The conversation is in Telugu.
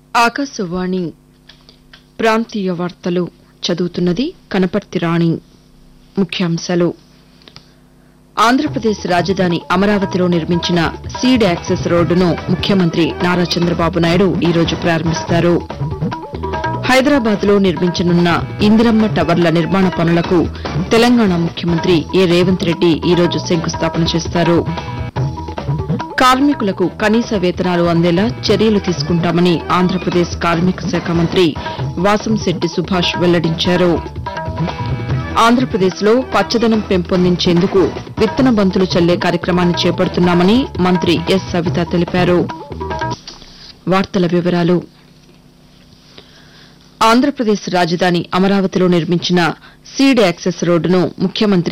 ఆకాశవాణి ప్రాంతీయ వార్తలు చదువుతున్నది కనపర్తి రాణి ముఖ్యాంశాలు ఆంధ్రప్రదేశ్ రాజధాని అమరావతిలో నిర్మించిన సీడ్ యాక్సెస్ రోడ్డును ముఖ్యమంత్రి నారా చంద్రబాబు నాయుడు ఈరోజు ప్రారంభిస్తారు హైదరాబాద్లో నిర్మించనున్న ఇందిరమ్మ టవర్ల నిర్మాణ పనులకు తెలంగాణ ముఖ్యమంత్రి ఏ రేవంత్ రెడ్డి ఈరోజు శంకుస్థాపన చేస్తారు కార్మికులకు కనీస వేతనాలు అందేలా చర్యలు తీసుకుంటామని ఆంధ్రప్రదేశ్ కార్మిక శాఖ మంత్రి వాసంశెట్టి సుభాష్ వెల్లడించారు ఆంధ్రప్రదేశ్లో పచ్చదనం పెంపొందించేందుకు విత్తన బంతులు చల్లే కార్యక్రమాన్ని చేపడుతున్నామని మంత్రి ఎస్ సవిత తెలిపారు వార్తల వివరాలు ఆంధ్రప్రదేశ్ రాజధాని అమరావతిలో నిర్మించిన సీడ్ యాక్సెస్ రోడ్డును ముఖ్యమంత్రి